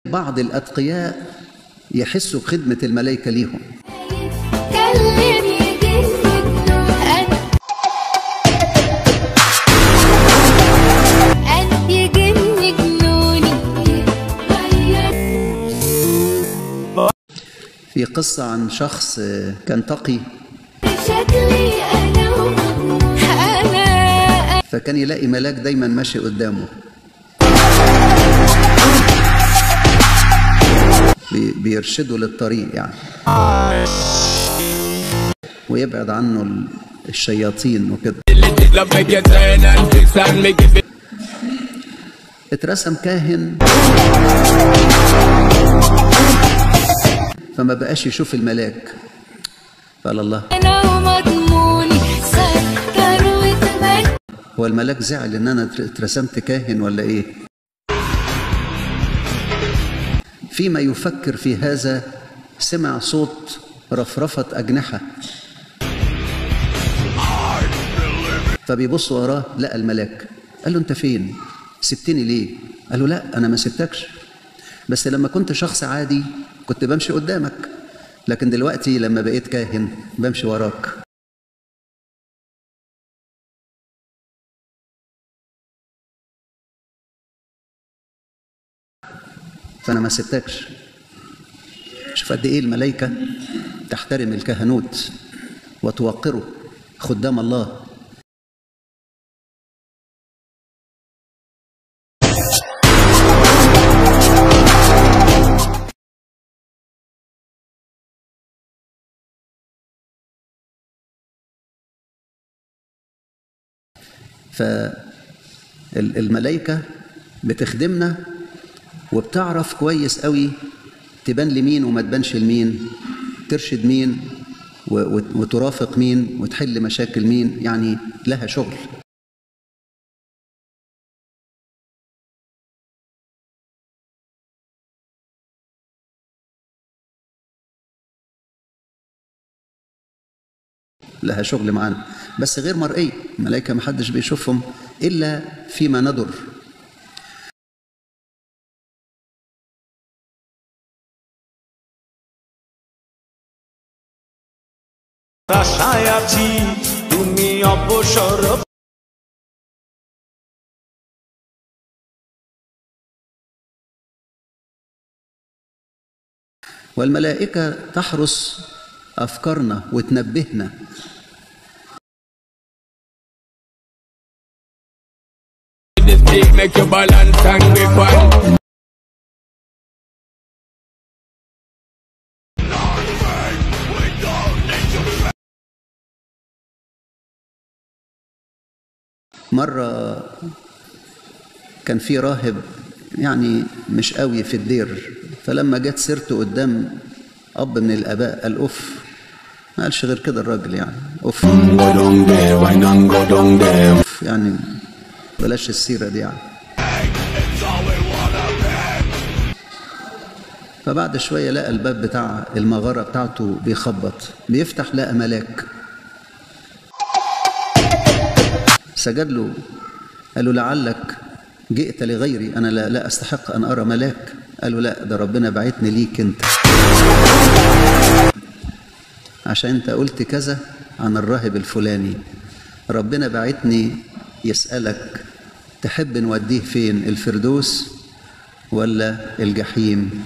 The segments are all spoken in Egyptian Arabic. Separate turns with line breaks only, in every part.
بعض الأتقياء يحسوا بخدمة الملائكة ليهم
كلم يجنن أنا أنا يجن جنوني غير
في قصة عن شخص آه، كان تقي
شكلي أنا ومجنون أنا
فكان يلاقي ملاك دايما ماشي قدامه بي- بيرشده للطريق يعني ويبعد عنه ال- الشياطين وكده
Love make you turn and twist and make it
اترسم كاهن فما بقاش يشوف الملاك فقال الله
أنا ومضموني سكر وتمن
هو الملاك زعل ان انا اترسمت كاهن ولا ايه فيما يفكر في هذا سمع صوت رفرفة أجنحة فبيبص وراه لقى الملاك قال له انت فين سبتني ليه قال له لا انا ما سبتكش بس لما كنت شخص عادي كنت بمشي قدامك لكن دلوقتي لما بقيت كاهن بمشي وراك فانا ما سبتكش شوف قد ايه الملائكه تحترم الكهنوت وتوقره خدام الله فالملائكه بتخدمنا وبتعرف كويس قوي تبان لمين وما تبانش لمين ترشد مين و- وت- وترافق مين وتحل مشاكل مين يعني لها شغل لها شغل معانا بس غير مرئية الملائكة محدش بيشوفهم إلا فيما ندر
আশায় আছি তুমি অবসর
والملائكة تحرس أفكارنا وتنبهنا
this beat make you balance and grip on.
مرة كان في راهب يعني مش قوي في الدير فلما جت سيرته قدام أب من الآباء قال أوف ما قالش غير كده الراجل يعني أوف
Go down there, why not go down there?
أوف يعني بلاش السيرة دي يعني فبعد شوية لقى الباب بتاع المغارة بتاعته بيخبط بيفتح لقى ملاك سجد له قال له لعلك جئت لغيري أنا لا, لا أستحق أن أرى ملاك قال له لا ده ربنا بعتني ليك أنت عشان أنت قلت كذا عن الراهب الفلاني ربنا بعتني يسألك تحب نوديه فين الفردوس ولا الجحيم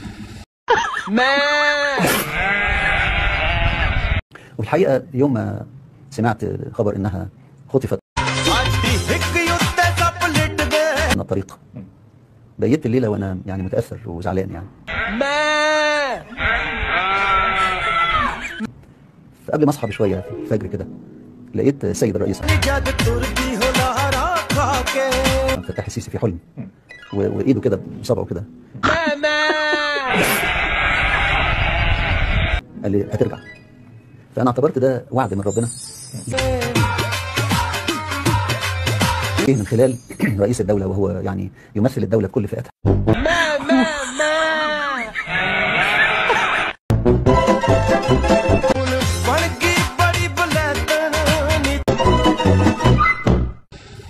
والحقيقه يوم ما سمعت خبر انها خطفت
aunty ਹਿੱਕ ਉੱਤੇ ਸੱਪ ਲਿਟ ਗਏ
من الطريق بيت الليله وانا يعني متاثر وزعلان يعني فقبل ما اصحى بشويه في الفجر كده لقيت السيد الرئيس
ਜਦ ਤੁਰਦੀ ਹੋ ਲਹਰਾ ਖਾ ਕੇ
عبد الفتاح السيسي في حلم و- وايده كده بصبعه كده قال لي هترجع فانا اعتبرت ده وعد من ربنا ايه من خلال رئيس الدوله وهو يعني يمثل الدوله بكل فئاتها
ਬਣ ਗਈ ਬੜੀ ਬਲੈਤਨ ਨੀ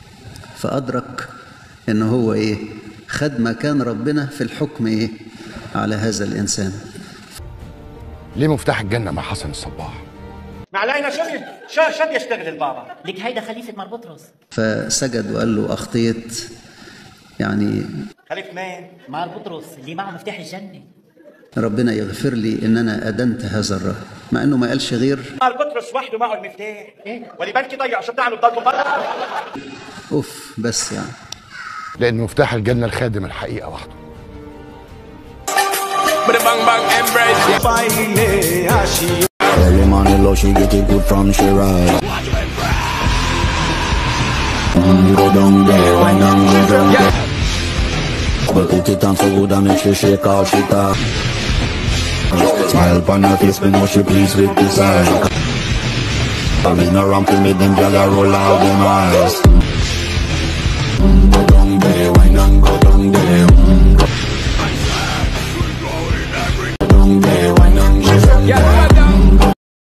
فأدرك إن هو إيه خد مكان ربنا في الحكم إيه على هذا الإنسان
ليه مفتاح الجنة مع حسن الصباح
ما علينا شو بي- شو شو بيشتغل البابا؟
لك هيدا خليفة مار بطرس
فسجد وقال له أخطيت يعني
خليفة مين؟
مار بطرس اللي معه مفتاح الجنة
ربنا يغفر لي إن أنا أدنت هذا الرهب مع إنه ما قالش غير
قال بطرس وحده معه المفتاح ولي بنكي ضيع شو بتعملوا بضلكم برا؟
أوف بس يعني
لأن مفتاح الجنة الخادم الحقيقة وحده
But the bang bang embrace.
baile así.
Early money low, she get it good from she rise. Mm, go down there, why not go down there? But put it on so good and make she shake all she talk. Smile upon her face, me know she pleased with this eye. I mean, no ramp to make them gyal a roll out them eyes. Mm, go down there, why not go down there? Mm,